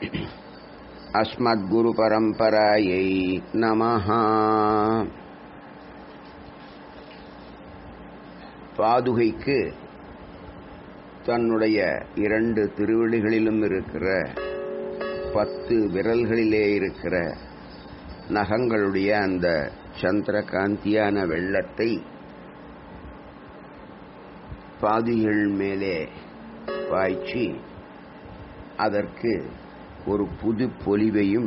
अस्मद्गुरुपरम्परायै नमः பாதுகைக்கு தன்னுடைய இரண்டு திருவடிகளிலும் இருக்கிற பத்து விரல்களிலே இருக்கிற நகங்களுடைய அந்த சந்திரகாந்தியான வெள்ளத்தை பாதுகள் மேலே பாய்ச்சி அதற்கு ஒரு புது பொலிவையும்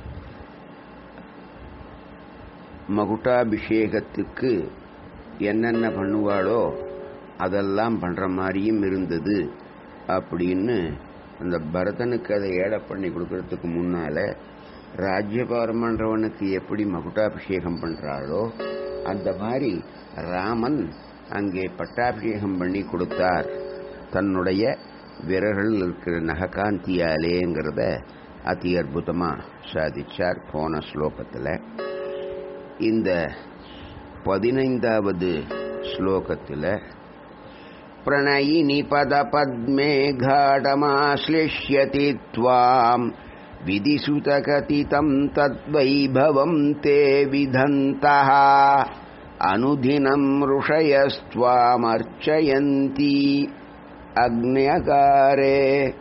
மகுட்டாபிஷேகத்துக்கு என்னென்ன பண்ணுவாளோ அதெல்லாம் பண்ற மாதிரியும் இருந்தது அப்படின்னு அந்த பரதனுக்கு அதை ஏழை பண்ணி கொடுக்கறதுக்கு முன்னால ராஜ்யபாரமன்றவனுக்கு எப்படி மகுட்டாபிஷேகம் பண்றாளோ அந்த மாதிரி ராமன் அங்கே பட்டாபிஷேகம் பண்ணி கொடுத்தார் தன்னுடைய விரல்கள் இருக்கிற நககாந்தியாலேங்கிறத அதி அற்புதமா சாதிச்சார் போன ஸ்லோகத்தில் இந்த பதினைந்தாவது ஸ்லோகத்தில் प्रणयिनि पदपद्मे घाटमाश्लिष्यति त्वाम् विधिसुतकथितम् तद्वैभवम् ते विधन्तः अनुदिनम् ऋषयस्त्वामर्चयन्ति अग्न्यकारे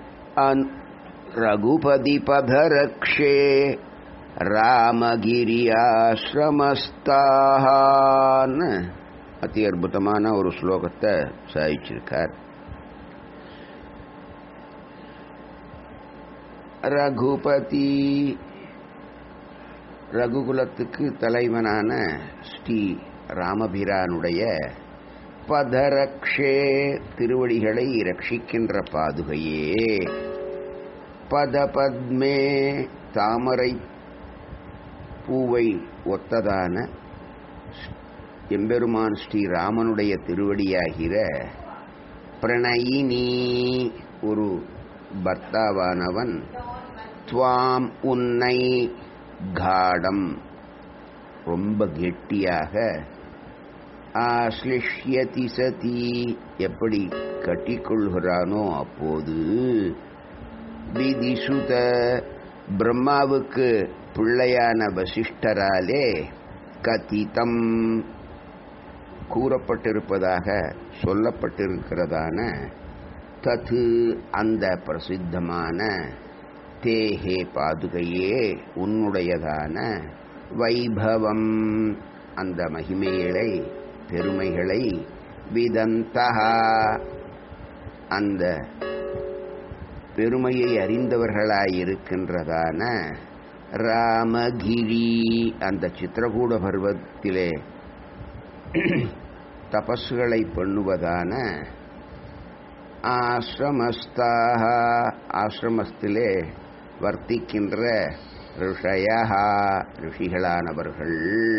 रघुपतिपथरक्षे ராமகிரியாசிரமஸ்தான்னு அதி அற்புதமான ஒரு ஸ்லோகத்தை சாதிச்சிருக்கார் ரகுபதி ரகுகுலத்துக்கு தலைவனான ஸ்ரீ ராமபிரானுடைய பதரக்ஷே திருவடிகளை ரட்சிக்கின்ற பாதுகையே பதபத்மே தாமரை பூவை ஒத்ததான எம்பெருமான் ஸ்ரீராமனுடைய திருவடியாகிற பிரணயினி ஒரு பர்த்தாவானவன் துவாம் உன்னை காடம் ரொம்ப கெட்டியாக ஆஸ்லிஷ்யதி சதி எப்படி கட்டிக்கொள்கிறானோ அப்போது விதிசுத பிரம்மாவுக்கு பிள்ளையான வசிஷ்டராலே கதிதம் கூறப்பட்டிருப்பதாக சொல்லப்பட்டிருக்கிறதான தது அந்த பிரசித்தமான தேஹே பாதுகையே உன்னுடையதான வைபவம் அந்த மகிமைகளை பெருமைகளை விதந்தகா அந்த பெருமையை அறிந்தவர்களாயிருக்கின்றதான ராமகிரி அந்த சித்திரகூட பருவத்திலே தபஸ்களை பண்ணுவதான ஆசிரமஸ்தாக ஆசிரமத்திலே வர்த்திக்கின்ற ரிஷயா ரிஷிகளானவர்கள்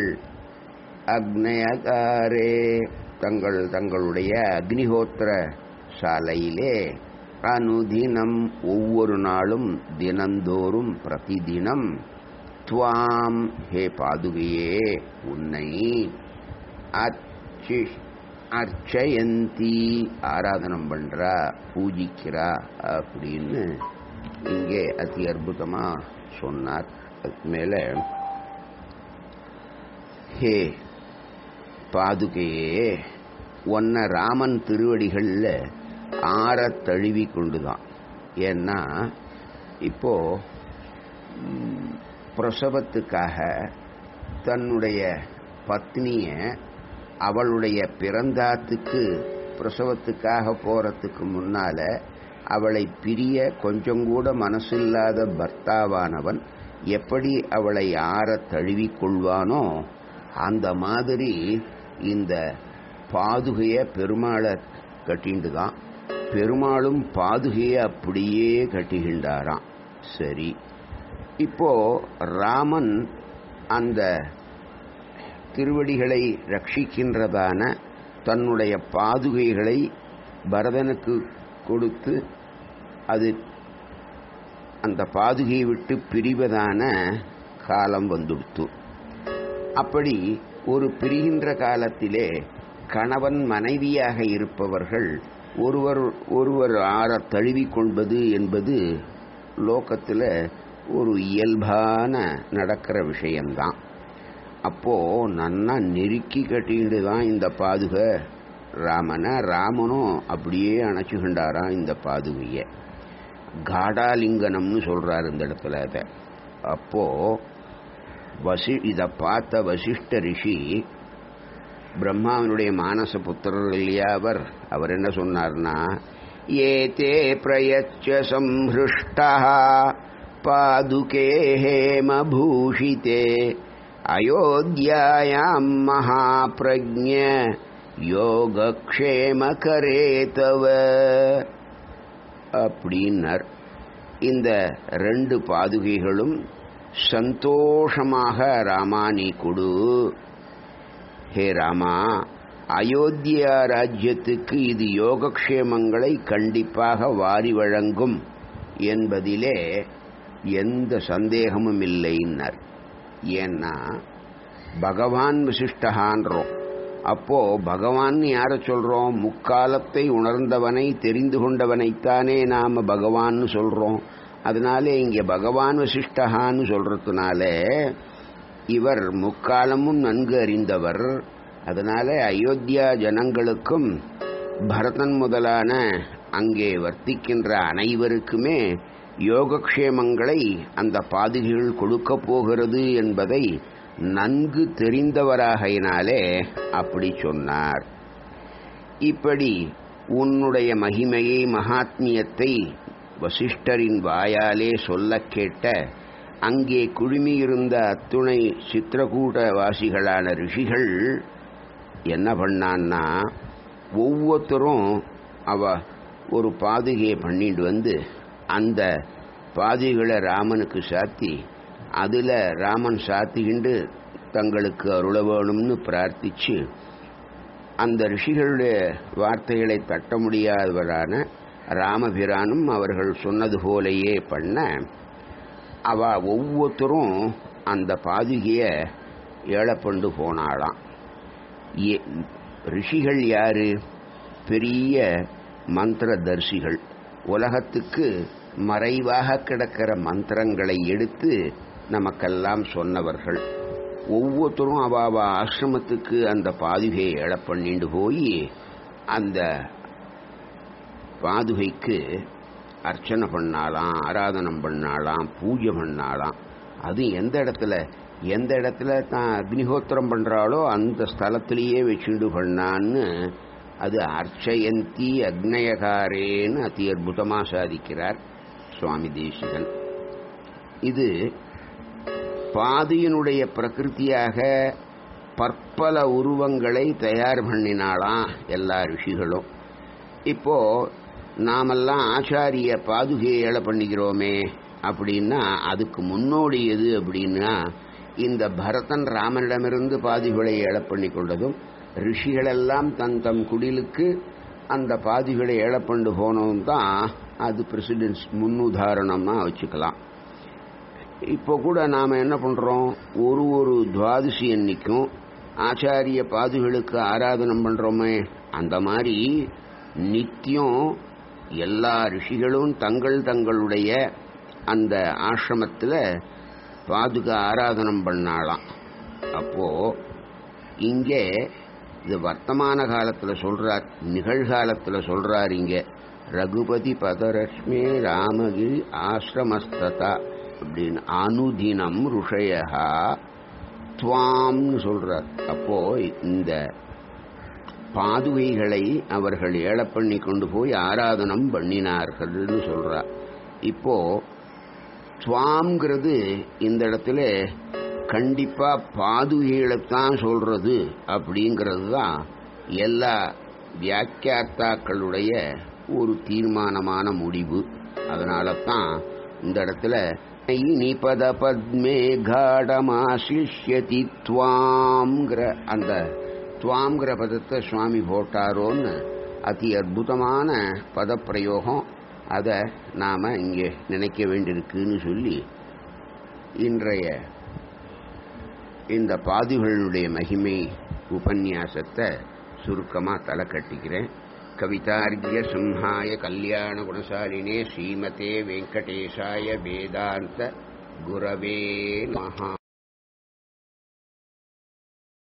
அக்னயகாரே தங்கள் தங்களுடைய அக்னிஹோத்திர சாலையிலே அனுதினம் ஒவ்வொரு நாளும் தினந்தோறும் பிரதிதினம் துவாம் ஹே பாதுகையே உன்னை அச்சி அர்ச்சயந்தி ஆராதனம் பண்றா பூஜிக்கிறா அப்படின்னு இங்கே அதி அற்புதமா சொன்னார் மேல ஹே பாதுகையே ஒன்ன ராமன் திருவடிகள்ல ஆற தழுவி கொண்டுதான் ஏன்னா இப்போ பிரசவத்துக்காக தன்னுடைய பத்னிய அவளுடைய பிறந்தாத்துக்கு பிரசவத்துக்காக போறதுக்கு முன்னால அவளை பிரிய கொஞ்சம் கூட மனசில்லாத பர்த்தாவானவன் எப்படி அவளை ஆற தழுவி கொள்வானோ அந்த மாதிரி இந்த பாதுகைய பெருமாளை கட்டிண்டு தான் பெருமாளும் பாதுகையை அப்படியே கட்டுகின்றாராம் சரி இப்போ ராமன் அந்த திருவடிகளை ரட்சிக்கின்றதான தன்னுடைய பாதுகைகளை பரதனுக்கு கொடுத்து அது அந்த பாதுகையை விட்டு பிரிவதான காலம் வந்துடுத்து அப்படி ஒரு பிரிகின்ற காலத்திலே கணவன் மனைவியாக இருப்பவர்கள் ஒருவர் ஒருவர் ஆற தழுவிக் கொள்வது என்பது லோகத்தில் ஒரு இயல்பான நடக்கிற விஷயம்தான் அப்போ நன்னா நெருக்கி கட்டிட்டு தான் இந்த பாதுகை ராமனை ராமனும் அப்படியே அணைச்சுக்கின்றாராம் இந்த பாதுகையை காடாலிங்கனம்னு சொல்றாரு இந்த இடத்துல அதை அப்போ வசி இதை பார்த்த வசிஷ்ட ரிஷி பிரம்மாவினுடைய மானச புத்திரர் இல்லையா அவர் அவர் என்ன சொன்னார்னா ஏ தே பிரயச்ச சம்ஹிருஷ்டா பாதுகே ஹேமபூஷிதே அயோத்தியாயாம் மகாபிரஜ்ஞ யோகக்ஷேமகரே தவ அப்படின்னர் இந்த ரெண்டு பாதுகைகளும் சந்தோஷமாக ராமா நீ கொடு ஹே ராமா அயோத்தியா ராஜ்யத்துக்கு இது யோகக்ஷேமங்களை கண்டிப்பாக வாரி வழங்கும் என்பதிலே எந்த சந்தேகமும் இல்லைன்னர் ஏன்னா பகவான் விசிஷ்டகான்றோம் அப்போ பகவான் யார சொல்றோம் முக்காலத்தை உணர்ந்தவனை தெரிந்து கொண்டவனைத்தானே நாம பகவான்னு சொல்றோம் அதனாலே இங்க பகவான் வசிஷ்டகான்னு சொல்றதுனால இவர் முக்காலமும் நன்கு அறிந்தவர் அதனால அயோத்தியா ஜனங்களுக்கும் பரதன் முதலான அங்கே வர்த்திக்கின்ற அனைவருக்குமே யோகக்ஷேமங்களை அந்த பாதுகைகள் கொடுக்க போகிறது என்பதை நன்கு தெரிந்தவராகையினாலே அப்படி சொன்னார் இப்படி உன்னுடைய மகிமையை மகாத்மியத்தை வசிஷ்டரின் வாயாலே சொல்ல கேட்ட அங்கே குழுமியிருந்த அத்துணை சித்திரகூட வாசிகளான ரிஷிகள் என்ன பண்ணான்னா ஒவ்வொருத்தரும் அவ ஒரு பாதுகையை பண்ணிட்டு வந்து அந்த பாதுகளை ராமனுக்கு சாத்தி அதில் ராமன் சாத்திக்கிண்டு தங்களுக்கு அருள வேணும்னு பிரார்த்திச்சு அந்த ரிஷிகளுடைய வார்த்தைகளை தட்ட முடியாதவரான ராமபிரானும் அவர்கள் சொன்னது போலேயே பண்ண அவ ஒவ்வொருத்தரும் அந்த பாதுகையை ஏழப்பண்டு போனாளாம் ரிஷிகள் யாரு பெரிய மந்திர தரிசிகள் உலகத்துக்கு மறைவாக கிடக்கிற மந்திரங்களை எடுத்து நமக்கெல்லாம் சொன்னவர்கள் ஒவ்வொருத்தரும் அவாவ ஆசிரமத்துக்கு அந்த பாதுகையை எழ பண்ணிட்டு போய் அந்த பாதுகைக்கு அர்ச்சனை பண்ணாலாம் ஆராதனம் பண்ணாலாம் பூஜை பண்ணாலாம் அது எந்த இடத்துல எந்த இடத்துல தான் அக்னிஹோத்திரம் பண்றாளோ அந்த ஸ்தலத்திலேயே வச்சுண்டு பண்ணான்னு அது அர்ச்சயந்தி அக்னயகாரேன்னு அதி அற்புதமா சாதிக்கிறார் சுவாமி தேசிகன் இது பாதியினுடைய பிரகிருத்தியாக பற்பல உருவங்களை தயார் பண்ணினாலாம் எல்லா ரிஷிகளும் இப்போ நாமெல்லாம் ஆச்சாரிய பாதுகையை ஏழை பண்ணிக்கிறோமே அப்படின்னா அதுக்கு முன்னோடி எது அப்படின்னா இந்த பரதன் ராமனிடமிருந்து பாதுகளை ஏழை பண்ணி கொண்டதும் ரிஷிகளெல்லாம் தன் தம் குடிலுக்கு அந்த பாதுகளை ஏழை பண்ணு போனதும் தான் அது பிரசிடென்ஸ் முன்னுதாரணமா வச்சுக்கலாம் இப்போ கூட நாம் என்ன பண்ணுறோம் ஒரு ஒரு துவாதசி அன்னைக்கும் ஆச்சாரிய பாதுகளுக்கு ஆராதனம் பண்ணுறோமே அந்த மாதிரி நித்தியம் எல்லா ரிஷிகளும் தங்கள் தங்களுடைய அந்த ஆசிரமத்தில் பாதுக ஆராதனம் பண்ணாலாம் அப்போ இங்கே இது வர்த்தமான காலத்தில் சொல்றார் நிகழ்காலத்தில் சொல்றார் இங்கே ரகுபதி பதரஷ்மே ராமகிரி ஆசிரமஸ்ததா அப்படின்னு அனுதினம் ருஷயா துவாம்னு சொல்றார் அப்போ இந்த பாதுகைகளை அவர்கள் ஏழை பண்ணி கொண்டு போய் ஆராதனம் பண்ணினார்கள்னு சொல்றார் இப்போ துவாம்ங்கிறது இந்த இடத்துல கண்டிப்பா பாதுகைகளைத்தான் சொல்றது அப்படிங்கிறது தான் எல்லா வியாக்கியாத்தாக்களுடைய ஒரு தீர்மானமான முடிவு அதனால தான் இந்த இடத்துல நிபத பத்மே காடமாசிஷ்யதி துவாம்ங்கிற அந்த துவாம்ங்கிற பதத்தை சுவாமி போட்டாரோன்னு அதி அற்புதமான பதப்பிரயோகம் அதை நாம் இங்கே நினைக்க வேண்டியிருக்குன்னு சொல்லி இன்றைய இந்த பாதுகளுடைய மகிமை உபன்யாசத்தை சுருக்கமாக தலை கட்டிக்கிறேன் கவிதார்கிய சிம்ஹாய கல்யாண குணசாலினே ஸ்ரீமதே வெங்கடேஷாய வேதாந்த குரவே மகா